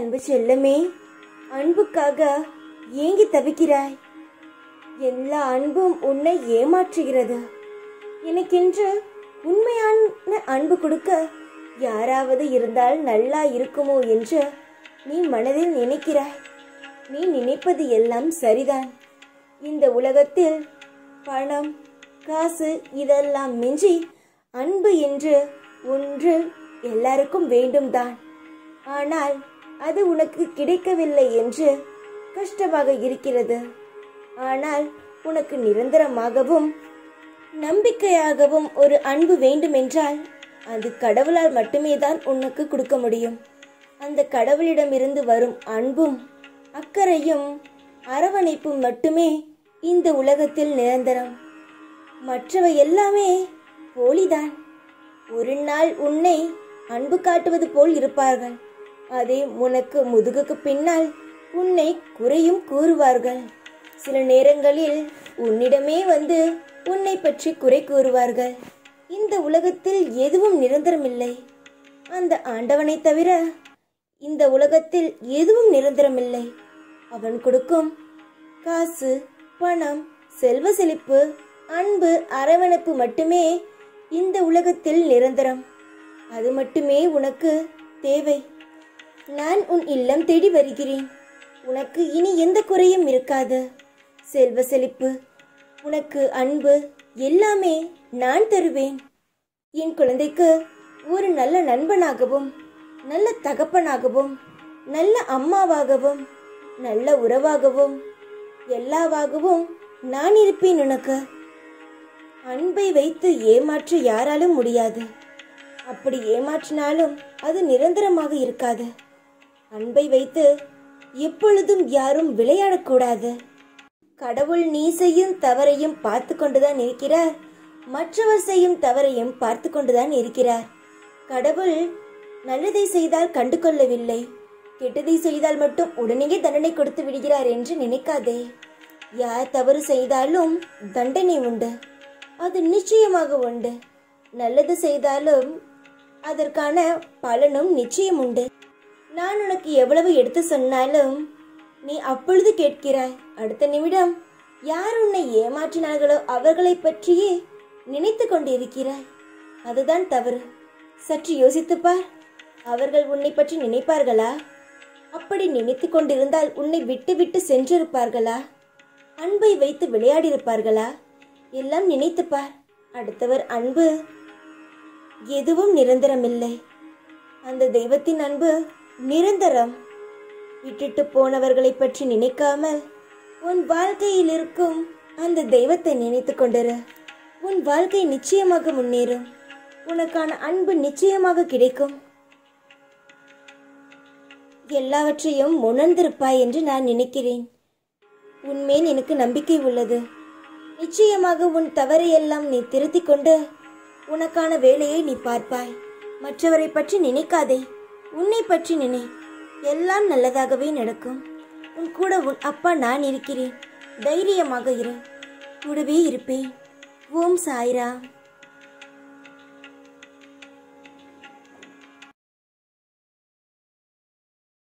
அன்பு செல்லமே அன்புக்காக ஏங்கி தவிக்கிறாய் எல்லா அன்பும் உன்னை ஏமாற்றுகிறது எனக்கென்று உண்மையான அன்பு கொடுக்க யாராவது இருந்தால் நல்லா இருக்குமோ என்று நீ மனதில் நினைக்கிறாய் நீ நினைப்பது எல்லாம் சரிதான் இந்த உலகத்தில் பணம் காசு இதெல்லாம் மிஞ்சி அன்பு என்று ஒன்று எல்லாருக்கும் வேண்டும்தான் ஆனால் அது உனக்கு கிடைக்கவில்லை என்று கஷ்டமாக இருக்கிறது ஆனால் உனக்கு நிரந்தரமாகவும் நம்பிக்கையாகவும் ஒரு அன்பு வேண்டுமென்றால் அது கடவுளால் மட்டுமே தான் உனக்கு கொடுக்க முடியும் அந்த கடவுளிடமிருந்து வரும் அன்பும் அக்கறையும் அரவணைப்பும் மட்டுமே இந்த உலகத்தில் நிரந்தரம் மற்றவை எல்லாமே போலிதான் ஒரு நாள் உன்னை அன்பு காட்டுவது போல் இருப்பார்கள் அதே உனக்கு முதுகுக்கு பின்னால் உன்னை குறையும் கூறுவார்கள் சில நேரங்களில் உன்னிடமே வந்து உன்னை பற்றி குறை கூறுவார்கள் இந்த உலகத்தில் எதுவும் நிரந்தரமில்லை அந்த ஆண்டவனை தவிர இந்த உலகத்தில் எதுவும் நிரந்தரமில்லை அவன் கொடுக்கும் காசு பணம் செல்வ செழிப்பு அன்பு அரவணைப்பு மட்டுமே இந்த உலகத்தில் நிரந்தரம் அது மட்டுமே உனக்கு தேவை நான் உன் இல்லம் தேடி வருகிறேன் உனக்கு இனி எந்த குறையும் இருக்காது செல்வ செழிப்பு உனக்கு அன்பு எல்லாமே நான் தருவேன் என் குழந்தைக்கு ஒரு நல்ல நண்பனாகவும் நல்ல தகப்பனாகவும் நல்ல அம்மாவாகவும் நல்ல உறவாகவும் எல்லாவாகவும் நான் இருப்பேன் உனக்கு அன்பை வைத்து ஏமாற்ற யாராலும் முடியாது அப்படி ஏமாற்றினாலும் அது நிரந்தரமாக இருக்காது அன்பை வைத்து எப்பொழுதும் யாரும் விளையாடக்கூடாது கடவுள் நீ செய்யும் தவறையும் பார்த்து கொண்டுதான் இருக்கிறார் மற்றவர் செய்யும் தவறையும் பார்த்து கொண்டுதான் இருக்கிறார் கடவுள் நல்லதை செய்தால் கண்டு கொள்ளவில்லை கெட்டதை செய்தால் மட்டும் உடனேயே தண்டனை கொடுத்து விடுகிறார் என்று நினைக்காதே யார் தவறு செய்தாலும் தண்டனை உண்டு அது நிச்சயமாக உண்டு நல்லது செய்தாலும் அதற்கான பலனும் நிச்சயம் உண்டு நான் உனக்கு எவ்வளவு எடுத்து சொன்னாலும் நீ அப்பொழுது கேட்கிறாய் அடுத்த நிமிடம் யார் உன்னை ஏமாற்றினார்களோ அவர்களை பற்றியே நினைத்து கொண்டிருக்கிறாய் அதுதான் தவறு சற்று யோசித்துப் பார் அவர்கள் உன்னை பற்றி நினைப்பார்களா அப்படி நினைத்து கொண்டிருந்தால் உன்னை விட்டு விட்டு சென்றிருப்பார்களா அன்பை வைத்து விளையாடியிருப்பார்களா எல்லாம் நினைத்துப் பார் அடுத்தவர் அன்பு எதுவும் நிரந்தரமில்லை அந்த தெய்வத்தின் அன்பு நிரந்தரம் விட்டுட்டு போனவர்களை பற்றி நினைக்காமல் உன் வாழ்க்கையில் இருக்கும் அந்த தெய்வத்தை நினைத்து கொண்டிரு உன் வாழ்க்கை நிச்சயமாக முன்னேறும் உனக்கான அன்பு நிச்சயமாக கிடைக்கும் எல்லாவற்றையும் உணர்ந்திருப்பாய் என்று நான் நினைக்கிறேன் உன்மேல் எனக்கு நம்பிக்கை உள்ளது நிச்சயமாக உன் தவறையெல்லாம் நீ திருத்திக் கொண்டு உனக்கான வேலையை நீ பார்ப்பாய் மற்றவரை பற்றி நினைக்காதே உன்னை பற்றி நினை எல்லாம் நல்லதாகவே நடக்கும் உன் கூட உன் அப்பா நான் இருக்கிறேன் தைரியமாக இரு கூடவே இருப்பேன் ஓம் சாய்ராம்